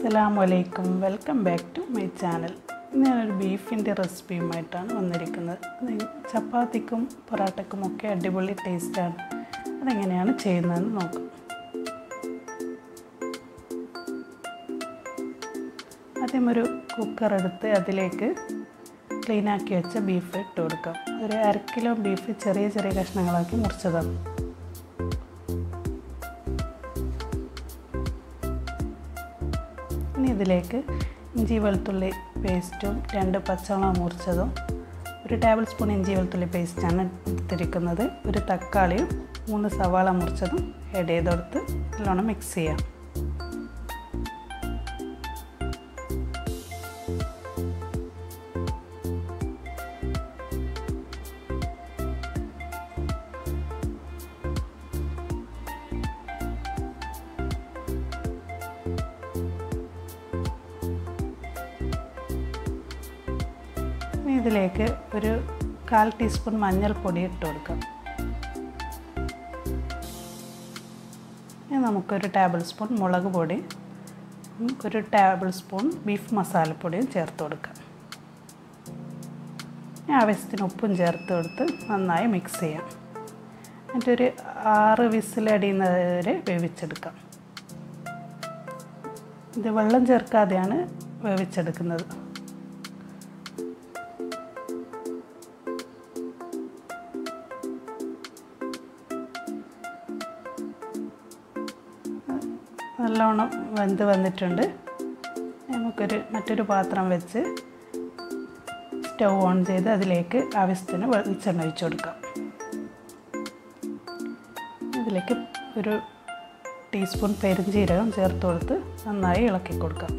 അസ്സലാമലൈക്കും welcome back to my channel ഞാനൊരു ബീഫിൻ്റെ റെസിപ്പിയുമായിട്ടാണ് വന്നിരിക്കുന്നത് അത് ചപ്പാത്തിക്കും പൊറാട്ടയ്ക്കും ഒക്കെ അടിപൊളി ടേസ്റ്റാണ് അതെങ്ങനെയാണ് ചെയ്യുന്നതെന്ന് നോക്കാം ആദ്യം ഒരു കുക്കർ എടുത്ത് അതിലേക്ക് ക്ലീനാക്കി വെച്ച ബീഫ് ഇട്ട് കൊടുക്കാം ഒരു അര കിലോ ബീഫ് ചെറിയ ചെറിയ കഷ്ണങ്ങളാക്കി മുറിച്ചതാണ് ഇനി ഇതിലേക്ക് ഇഞ്ചി വെളുത്തുള്ളി പേസ്റ്റും രണ്ട് പച്ചമുളക് മുറിച്ചതും ഒരു ടേബിൾ സ്പൂൺ ഇഞ്ചി വെളുത്തുള്ളി പേസ്റ്റാണ് എടുത്തിരിക്കുന്നത് ഒരു തക്കാളിയും മൂന്ന് സവാള മുറിച്ചതും ആഡ് ചെയ്തെടുത്ത് നല്ലോണം മിക്സ് ചെയ്യാം ഇനി ഇതിലേക്ക് ഒരു കാൽ ടീസ്പൂൺ മഞ്ഞൾപ്പൊടി ഇട്ട് കൊടുക്കാം ഇനി നമുക്കൊരു ടേബിൾ സ്പൂൺ മുളക് പൊടി ഒരു ടേബിൾ സ്പൂൺ ബീഫ് മസാലപ്പൊടിയും ചേർത്ത് കൊടുക്കാം ആവശ്യത്തിന് ഉപ്പും ചേർത്ത് കൊടുത്ത് നന്നായി മിക്സ് ചെയ്യാം എന്നിട്ടൊരു ആറ് വിസിലടിയുന്നത് വരെ വേവിച്ചെടുക്കാം ഇത് വെള്ളം ചേർക്കാതെയാണ് വേവിച്ചെടുക്കുന്നത് നല്ലോണം വെന്ത് വന്നിട്ടുണ്ട് നമുക്കൊരു മറ്റൊരു പാത്രം വെച്ച് സ്റ്റൗ ഓൺ ചെയ്ത് അതിലേക്ക് ആവശ്യത്തിന് വെളിച്ചെണ്ണ ഒഴിച്ചു കൊടുക്കാം ഇതിലേക്ക് ഒരു ടീസ്പൂൺ പെരുംജീരകം ചേർത്ത് കൊടുത്ത് നന്നായി ഇളക്കി കൊടുക്കാം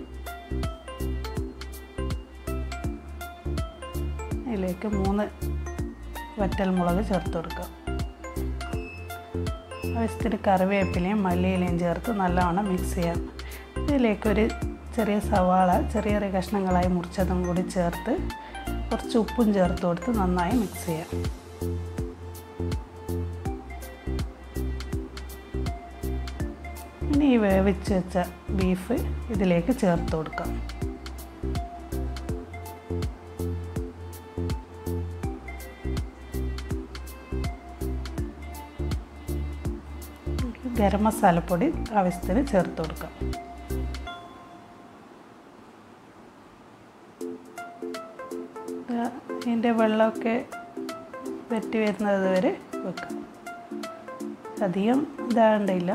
ഇതിലേക്ക് മൂന്ന് വറ്റൽ മുളക് ചേർത്ത് കൊടുക്കാം ആവശ്യത്തിന് കറിവേപ്പിലയും മല്ലിയിലയും ചേർത്ത് നല്ലവണ്ണം മിക്സ് ചെയ്യാം ഇതിലേക്കൊരു ചെറിയ സവാള ചെറിയ ചെറിയ കഷ്ണങ്ങളായി മുറിച്ചതും കൂടി ചേർത്ത് കുറച്ച് ഉപ്പും ചേർത്ത് കൊടുത്ത് നന്നായി മിക്സ് ചെയ്യാം ഇനി ഈ വേവിച്ച് വെച്ച ബീഫ് ഇതിലേക്ക് ചേർത്ത് കൊടുക്കാം ഗരം മസാലപ്പൊടി ആവശ്യത്തിന് ചേർത്ത് കൊടുക്കാം ഇതിൻ്റെ വെള്ളമൊക്കെ വെറ്റി വരുന്നത് വരെ വെക്കാം അധികം ഇതാകണ്ടില്ല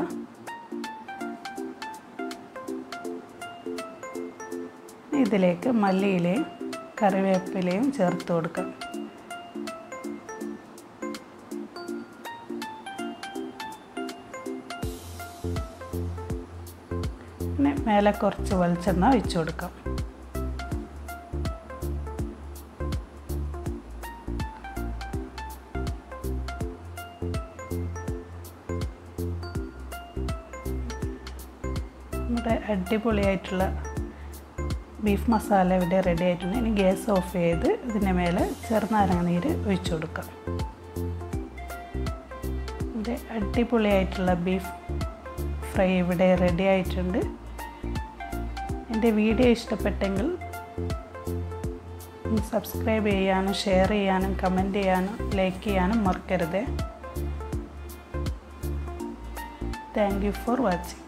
ഇതിലേക്ക് മല്ലിയിലയും കറിവേപ്പിലയും ചേർത്ത് കൊടുക്കാം പിന്നെ മേലെ കുറച്ച് വെളിച്ചെണ്ണ ഒഴിച്ചു കൊടുക്കാം നമ്മുടെ അടിപൊളിയായിട്ടുള്ള ബീഫ് മസാല ഇവിടെ റെഡി ആയിട്ടുണ്ട് ഇനി ഗ്യാസ് ഓഫ് ചെയ്ത് ഇതിൻ്റെ മേലെ ചെറുനാരങ്ങ നീര് ഒഴിച്ചു കൊടുക്കാം ഇവിടെ അടിപൊളിയായിട്ടുള്ള ബീഫ് ഫ്രൈ ഇവിടെ റെഡി ആയിട്ടുണ്ട് എൻ്റെ വീഡിയോ ഇഷ്ടപ്പെട്ടെങ്കിൽ സബ്സ്ക്രൈബ് ചെയ്യാനും ഷെയർ ചെയ്യാനും കമൻറ്റ് ചെയ്യാനും ലൈക്ക് ചെയ്യാനും മറക്കരുത് താങ്ക് യു ഫോർ വാച്ചിങ്